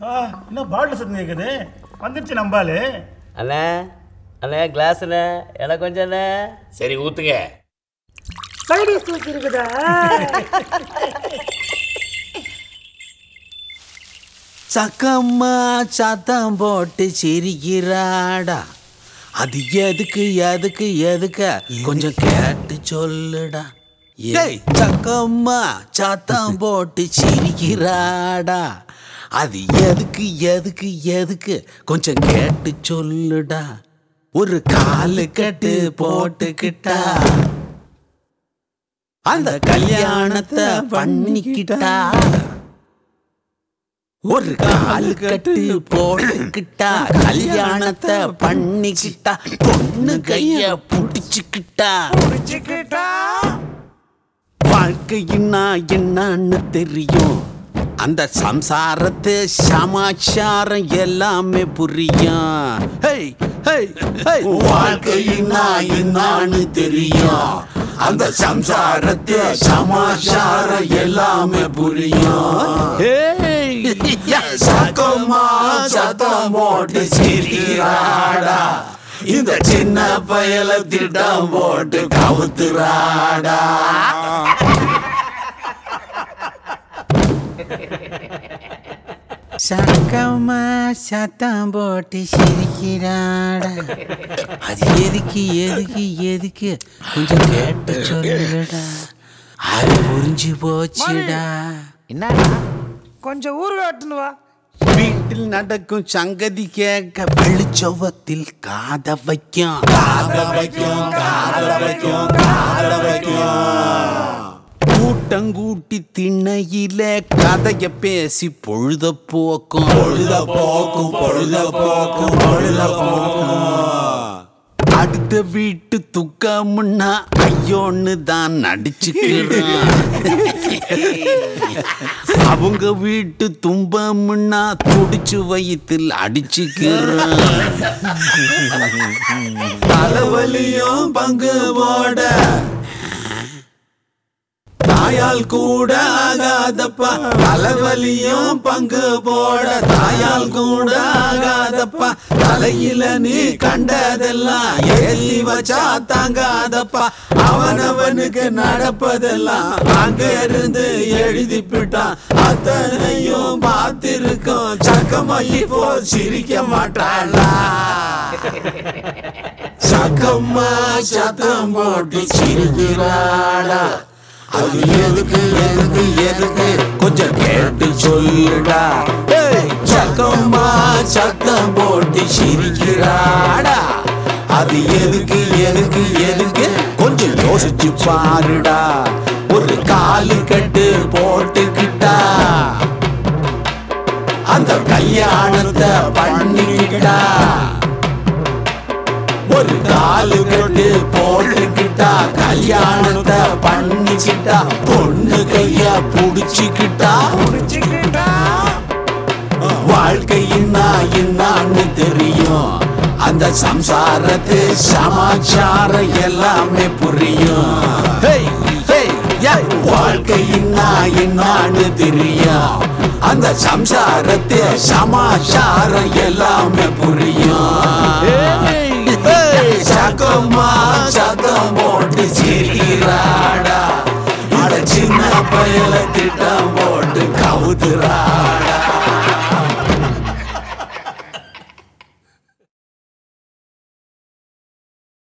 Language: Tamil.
ஆ, என்ன பாட்டில் சத்தம் கேட்குது வந்துருச்சு நம்பாலு அண்ணே அண்ணே கிளாஸ்ண்ணே எனக்கு கொஞ்சம் அண்ணே சரி ஊத்துங்க சைடிஸ் தூக்கி இருக்குதா சக்கம்மா சத்தம் போட்டு சிரிக்கிறாடா அது எதுக்கு எதுக்கு எதுக்கு கொஞ்சம் கேட்டு சொல்லுடா ஏய் சக்கம்மா சத்தம் போட்டு சிரிக்கிறாடா அது எதுக்கு எதுக்கு எதுக்கு கொஞ்சம் கேட்டு சொல்லுடா ஒரு காலு கட்டு போட்டுக்கிட்டா அந்த கல்யாணத்தை பண்ணிக்கிட்டா ஒரு கால் கட்டு போட்டுக்கிட்டா கல்யாணத்தை பண்ணிக்கிட்டா பொண்ணு கைய புடிச்சுக்கிட்டா வாழ்க்கையின்னா என்னன்னு தெரியும் அந்த சம்சாரத்து சமாச்சாரம் எல்லாமே புரியும் ஹேய், ஹேய், ஹேய். வாழ்க்கையின்னா என்னன்னு தெரியும் அந்த சம்சாரத்து சமாச்சாரம் எல்லாமே புரியும் ஹேய், சக்கமா சத்தம் போட்டு சிரிக்கிறாடா இந்த சின்ன பயல திட்டம் போட்டு கவுத்துறாடா சக்கமா சத்தம் போட்டு சிரிக்கிறாடா அது எதுக்கு எதுக்கு எதுக்கு கொஞ்சம் கேட்டு சொல்லுடா அது புரிஞ்சு போச்சுடா என்னடா கொஞ்சம் ஊர் காட்டுன்னு வா வீட்டில் நடக்கும் சங்கதி கேட்க வெளிச்சவத்தில் காத வைக்கும் காத வைக்கும் காத வைக்கும் காத வைக்கும் கூட்டங்கூட்டி திண்ணையில கதைய பேசி பொழுத போக்கும் பொழுத போக்கும் பொழுத போக்கும் பொழுத போக்கும் அடுத்த வீட்டு துக்கம்னா ஐயோன்னு தான் நடிச்சுக்கிறான் அவங்க வீட்டு துன்பம்னா துடிச்சு வயிற்றில் அடிச்சுக்கிறான் தலைவலியும் பங்கு போட தாயால் கூட ஆகாதப்பா தலைவலியும் பங்கு போட தாயால் கூட ஆகாதப்பா தலையில நீ கண்டதெல்லாம் ஏத்தி வச்சா தாங்காதப்பா அவனவனுக்கு நடப்பதெல்லாம் அங்க இருந்து எழுதி விட்டான் அத்தனையும் பார்த்திருக்கோம் சக்கமாயி போ சிரிக்க மாட்டாளா சக்கம்மா சத்தம் போட்டு சிரிக்கிறாடா அது எதுக்கு எதுக்கு எதுக்கு கொஞ்சம் கேட்டு சொல்லுடா ஏய், சக்கம்மா சத்தம் போட்டு சிரிக்கிறாடா அது எதுக்கு எதுக்கு எதுக்கு கொஞ்சம் யோசிச்சு பாருடா ஒரு காலு கட்டு போட்டுக்கிட்டா அந்த கல்யாணத்தை பண்ணிக்கிட்டா ஒரு காலு கட்டு போட்டுக்கிட்டா கல்யாணத்தை பண்ணிக்கிட்டா பொண்ணு கைய புடிச்சுக்கிட்டா வாழ்க்கையின்னா என்னான்னு தெரியும் அந்த சம்சாரத்து சமாச்சாரம் எல்லாமே புரியும் ஹேய், ஹேய், ஏய், வாழ்க்கையின்னா என்னான்னு தெரியும் அந்த சம்சாரத்து சமாச்சாரம் எல்லாமே புரியும் ஹேய், ஹேய், சகமா சதம் போட்டு சிரிக்கிறாடா அட சின்ன பயல திட்டம் போட்டு கவுதுரா